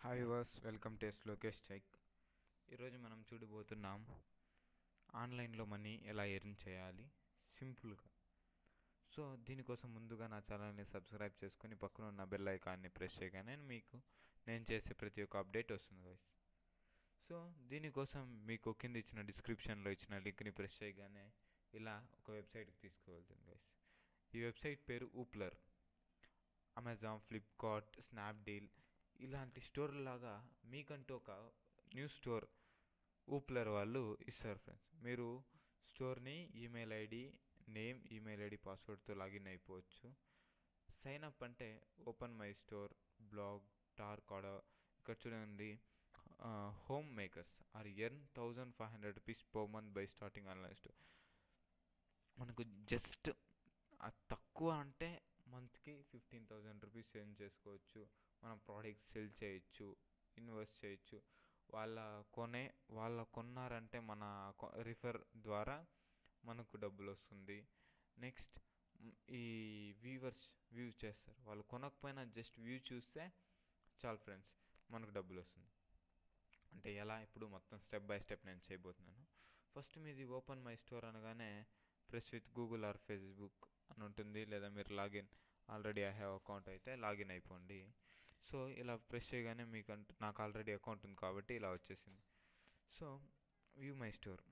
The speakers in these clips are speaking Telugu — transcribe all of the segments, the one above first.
hi was welcome to S Lokesh check ఈరోజు మనం చూడబోతున్నాం ఆన్లైన్లో మనీ ఎలా ఎర్న్ చేయాలి సింపుల్గా సో దీనికోసం ముందుగా నా ఛానల్ని సబ్స్క్రైబ్ చేసుకొని పక్కన ఉన్న బెల్ ఐకాన్ని ప్రెస్ చేయగానే మీకు నేను చేసే ప్రతి ఒక్క అప్డేట్ వస్తుంది గైస్ సో దీనికోసం మీకు కింద ఇచ్చిన డిస్క్రిప్షన్లో ఇచ్చిన లింక్ని ప్రెస్ చేయగానే ఇలా ఒక వెబ్సైట్కి తీసుకువెళ్తుంది గైస్ ఈ వెబ్సైట్ పేరు ఊప్లర్ అమెజాన్ ఫ్లిప్కార్ట్ స్నాప్డీల్ ఇలాంటి స్టోర్ లాగా మీకంటూ ఒక న్యూ స్టోర్ ఊప్లర్ వాళ్ళు ఇస్తారు ఫ్రెండ్స్ మీరు స్టోర్ని email ID name email ID పాస్వర్డ్తో లాగిన్ అయిపోవచ్చు సైన్ అప్ అంటే ఓపెన్ మై స్టోర్ బ్లాగ్ టార్క్ ఆర్డర్ ఇక్కడ చూడండి home makers are earn thousand five hundred rupees per month by starting online store మనకు జస్ట్ తక్కువ అంటే మంత్కి ఫిఫ్టీన్ థౌజండ్ రూపీస్ సెండ్ చేసుకోవచ్చు మనం ప్రోడక్ట్స్ సెల్ చేయొచ్చు ఇన్వెస్ట్ చేయొచ్చు వాళ్ళ కొనే వాళ్ళ కొన్నారంటే మన రిఫర్ ద్వారా మనకు డబ్బులు వస్తుంది నెక్స్ట్ ఈ వ్యూవర్స్ వ్యూ చేస్తారు వాళ్ళు కొనకపోయినా జస్ట్ వ్యూ చూస్తే చాలు ఫ్రెండ్స్ మనకు డబ్బులు వస్తుంది అంటే ఎలా ఇప్పుడు మొత్తం స్టెప్ బై స్టెప్ నేను చేయబోతున్నాను ఫస్ట్ మీది ఓపెన్ మై స్టోర్ అనగానే press with Google or Facebook అని ఉంటుంది లేదా మీరు login already I have account అయితే లాగిన్ అయిపోండి సో ఇలా ప్రెస్ చేయగానే మీకు నాకు ఆల్రెడీ అకౌంట్ ఉంది కాబట్టి ఇలా వచ్చేసింది సో వ్యూ మై స్టోర్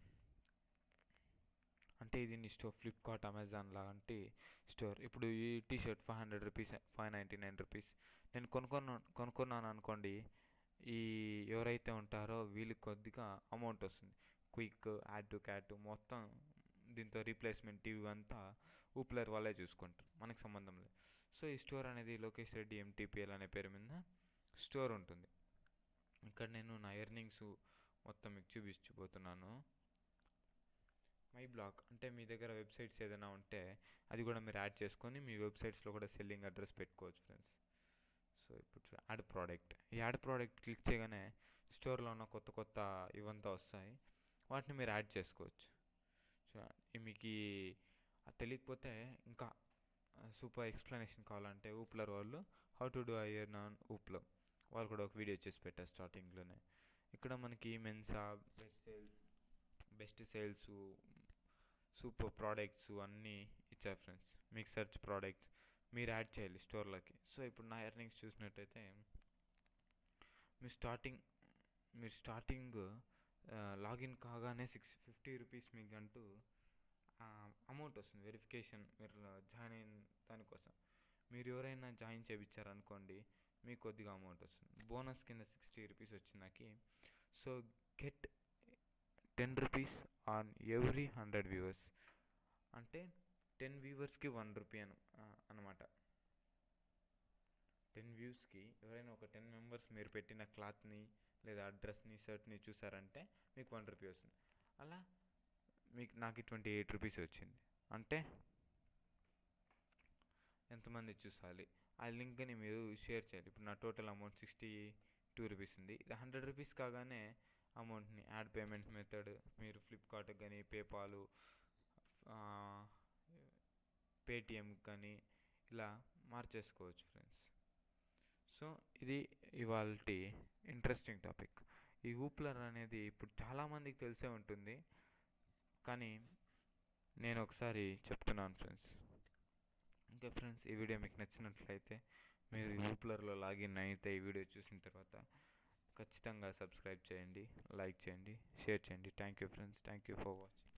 అంటే ఇది నీ స్టోర్ ఫ్లిప్కార్ట్ అమెజాన్ లాంటి స్టోర్ ఇప్పుడు ఈ T shirt five hundred rupees five ninety nine rupees నేను కొనుక్కున్నా కొనుక్కున్నాను అనుకోండి ఈ ఎవరైతే ఉంటారో వీళ్ళకి కొద్దిగా అమౌంట్ వస్తుంది క్విక్ యాడ్ టు క్యాట్ మొత్తం దీంతో రీప్లేస్మెంట్ ఇవంతా ఊప్లర్ వాళ్ళే చూసుకుంటారు మనకు సంబంధం లేదు సో ఈ స్టోర్ అనేది లోకేష్ రెడ్డి ఎంటీపీఎల్ అనే పేరు మీద స్టోర్ ఉంటుంది ఇక్కడ నేను నా ఎర్నింగ్స్ మొత్తం మీకు చూపించబోతున్నాను మై బ్లాగ్ అంటే మీ దగ్గర వెబ్సైట్స్ ఏదైనా ఉంటే అది కూడా మీరు యాడ్ చేసుకొని మీ వెబ్సైట్స్లో కూడా సెల్లింగ్ అడ్రస్ పెట్టుకోవచ్చు ఫ్రెండ్స్ సో ఇప్పుడు యాడ్ ప్రోడక్ట్ ఈ యాడ్ ప్రోడక్ట్ క్లిక్ చేయగానే స్టోర్లో ఉన్న కొత్త కొత్త ఇవంతా వస్తాయి వాటిని మీరు యాడ్ చేసుకోవచ్చు మీకు తెలియకపోతే ఇంకా సూపర్ ఎక్స్ప్లెనేషన్ కావాలంటే ఊప్లర్ వాళ్ళు హౌ టు డూ ఐయర్ నాన్ ఊప్లో వాళ్ళు కూడా ఒక వీడియో చేసి పెట్టారు స్టార్టింగ్లోనే ఇక్కడ మనకి మెన్సా best sales best sales super products అన్నీ ఇచ్చారు ఫ్రెండ్స్ మీకు సెర్చ్ ప్రోడక్ట్స్ మీరు యాడ్ చేయాలి స్టోర్లోకి సో ఇప్పుడు నా ఎర్నింగ్స్ చూసినట్టయితే మీరు స్టార్టింగ్ మీరు స్టార్టింగ్ లాగిన్ కాగానే సిక్స్ ఫిఫ్టీ రూపీస్ మీకు అంటూ అమౌంట్ వస్తుంది వెరిఫికేషన్ మీరు జాయిన్ అయిన దానికోసం మీరు ఎవరైనా జాయిన్ చేయించారనుకోండి మీకు కొద్దిగా అమౌంట్ వస్తుంది బోనస్ కింద సిక్స్టీ రూపీస్ వచ్చింది నాకు so get ten rupees on every hundred viewers అంటే టెన్ వ్యూవర్స్కి వన్ రూపీ అను అనమాట టెన్ వ్యూస్కి ఎవరైనా ఒక టెన్ మెంబర్స్ మీరు పెట్టిన క్లాత్ని లేదా అడ్రస్ని షర్ట్ని చూసారంటే మీకు వన్ రూపీ వస్తుంది అలా మీకు నాకు ట్వంటీ ఎయిట్ రూపీస్ వచ్చింది అంటే ఎంతమంది చూసాలి ఆ లింక్ని మీరు షేర్ చేయాలి ఇప్పుడు నా total amount sixty two rupees ఉంది ఇది హండ్రెడ్ రూపీస్ కాగానే అమౌంట్ని యాడ్ పేమెంట్ మెథడ్ మీరు ఫ్లిప్కార్ట్ కానీ పేపాలు పేటిఎం కానీ ఇలా మార్చేసుకోవచ్చు ఫ్రెండ్స్ సో ఇది ఇవాళ ఇంట్రెస్టింగ్ టాపిక్ ఈ ఊప్లర్ అనేది ఇప్పుడు చాలామందికి తెలిసే ఉంటుంది కానీ నేను ఒకసారి చెప్తున్నాను ఫ్రెండ్స్ ఇంకా ఫ్రెండ్స్ ఈ వీడియో మీకు నచ్చినట్లయితే మీరు ఊప్లర్లో లాగిన్ అయితే ఈ వీడియో చూసిన తర్వాత ఖచ్చితంగా సబ్స్క్రైబ్ చేయండి లైక్ చేయండి షేర్ చేయండి thank you friends thank you for watching